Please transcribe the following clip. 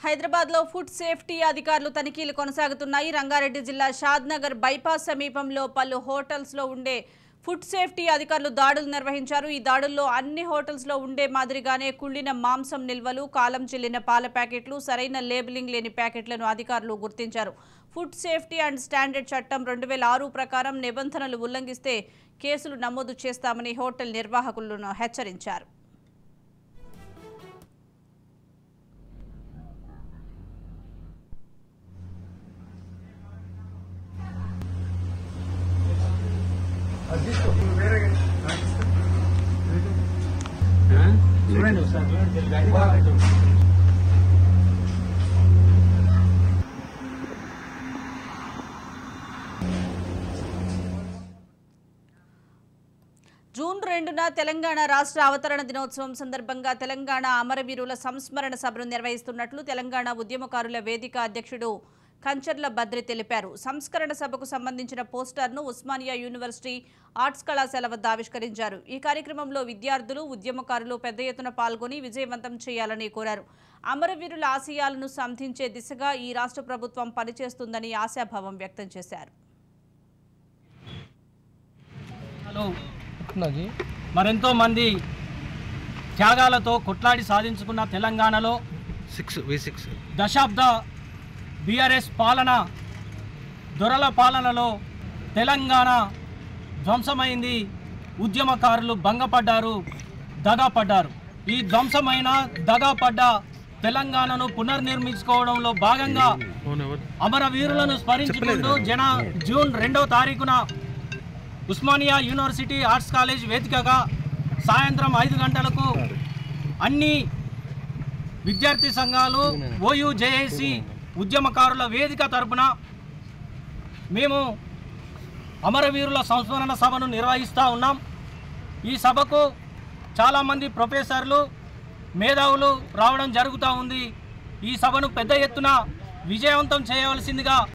హైదరాబాద్లో food safety అధికారులు తనిఖీలు కొనసాగుతున్నాయి రంగారెడ్డి జిల్లా షాద్నగర్ బైపాస్ సమీపంలో పలు హోటల్స్లో ఉండే ఫుడ్ సేఫ్టీ అధికారులు దాడులు నిర్వహించారు ఈ దాడుల్లో అన్ని హోటల్స్లో ఉండే మాదిరిగానే కుళ్ళిన మాంసం నిల్వలు కాలం చెల్లిన పాల ప్యాకెట్లు సరైన లేబులింగ్ లేని ప్యాకెట్లను అధికారులు గుర్తించారు ఫుడ్ సేఫ్టీ అండ్ స్టాండర్డ్ చట్టం రెండు వేల ఆరు ప్రకారం నిబంధనలు ఉల్లంఘిస్తే కేసులు నమోదు చేస్తామని హోటల్ నిర్వాహకులను హెచ్చరించారు చూడండి ఒకసారి జూన్ రెండున తెలంగాణ రాష్ట్ర అవతరణ దినోత్సవం సందర్భంగా తెలంగాణ అమరవీరుల సంస్మరణ సభను నిర్వహిస్తున్నట్లు తెలంగాణ ఉద్యమకారుల వేదిక అధ్యక్షుడు కంచర్ల బద్రి తెలిపారు సంస్కరణ సభకు సంబంధించిన పోస్టర్ను ఉస్మానియా యూనివర్సిటీ ఆర్ట్స్ కళాశాల వద్ద ఆవిష్కరించారు ఈ కార్యక్రమంలో విద్యార్థులు ఉద్యమకారులు పెద్ద ఎత్తున పాల్గొని విజయవంతం చేయాలని కోరారు అమరవీరుల ఆశయాలను సంధించే దిశగా ఈ రాష్ట్ర ప్రభుత్వం పనిచేస్తుందని ఆశాభావం వ్యక్తం చేశారు హలో మరెంతో మంది త్యాగాలతో కొట్లాడి సాధించుకున్న తెలంగాణలో సిక్స్ వి సిక్స్ దశాబ్ద బీఆర్ఎస్ పాలన దొరల పాలనలో తెలంగాణ ధ్వంసమైంది ఉద్యమకారులు భంగపడ్డారు దగాపడ్డారు ఈ ధ్వంసమైన దగాపడ్డ తెలంగాణను పునర్నిర్మించుకోవడంలో భాగంగా అమరవీరులను స్మరించుకుంటూ జన జూన్ రెండవ తారీఖున ఉస్మానియా యూనివర్సిటీ ఆర్ట్స్ కాలేజ్ వేదికగా సాయంత్రం ఐదు గంటలకు అన్ని విద్యార్థి సంఘాలు ఓయూ జేఏసి ఉద్యమకారుల వేదిక తరపున మేము అమరవీరుల సంస్మరణ సభను నిర్వహిస్తూ ఉన్నాం ఈ సభకు చాలామంది ప్రొఫెసర్లు మేధావులు రావడం జరుగుతూ ఉంది ఈ సభను పెద్ద ఎత్తున విజయవంతం చేయవలసిందిగా